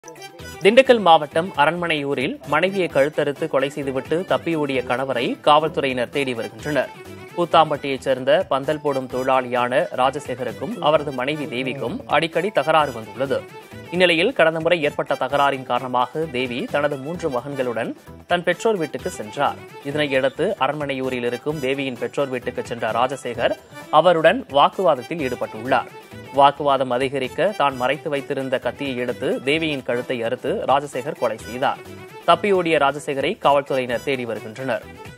திண்டுக்கல் மாவட்டம் அரண்மனையூரில் மனைவியை கழுத்தறுத்து கொலை செய்துவிட்டு தப்பியோடிய கணவரை காவல்துறையினர் தேடி வருகின்றனர் பூத்தாம்பட்டியைச் சேர்ந்த பந்தல் போடும் தொழிலாளியான ராஜசேகருக்கும் அவரது மனைவி தேவிக்கும் அடிக்கடி தகராறு வந்துள்ளது இந்நிலையில் கடந்த முறை ஏற்பட்ட தகராறின் காரணமாக தேவி தனது மூன்று மகன்களுடன் தன் பெற்றோர் வீட்டுக்கு சென்றார் இதனையடுத்து அரண்மனையூரில் இருக்கும் தேவியின் பெற்றோர் வீட்டுக்கு சென்ற ராஜசேகர் அவருடன் வாக்குவாதத்தில் ஈடுபட்டுள்ளார் வாக்குவாதம் அதிகரிக்க தான் மறைத்து வைத்திருந்த கத்தியை எடுத்து தேவியின் கழுத்தை அறுத்து ராஜசேகர் கொலை செய்தார் தப்பியோடிய ராஜசேகரை காவல்துறையினர் தேடி வருகின்றனர்